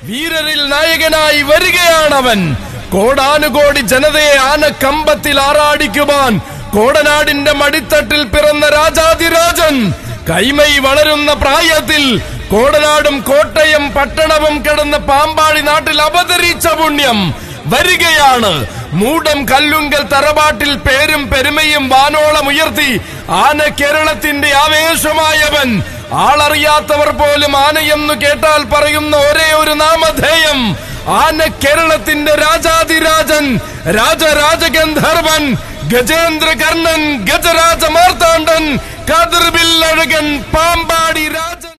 വീരരിൽ നായകനായി വരികയാണവൻ കോടാനുകോടി ജനതയെ ആനക്കമ്പത്തിൽ ആറാടിക്കുവാൻ കോടനാടിന്റെ മടിത്തട്ടിൽ പിറന്ന രാജാതിരാജൻ കൈമൈ വളരുന്ന പ്രായത്തിൽ കോടനാടും കോട്ടയം പട്ടണവും കിടന്ന് പാമ്പാടി നാട്ടിൽ അവതരിച്ച പുണ്യം വരികയാണ് മൂടം കല്ലുങ്കൽ തറവാട്ടിൽ പേരും പെരുമയും വാനോളം ഉയർത്തി ആന കേരളത്തിന്റെ ആവേശമായവൻ ആളറിയാത്തവർ പോലും ആനയെന്നു കേട്ടാൽ പറയുന്ന ഒരേ ഒരു നാമധേയം ആന കേരളത്തിന്റെ രാജാതിരാജൻ രാജരാജഗന്ധർവൻ ഗജേന്ദ്ര കർണൻ ഗജരാജ മാർത്താണ്ഡൻ കതിർവില്ലഴകൻ പാമ്പാടി രാജ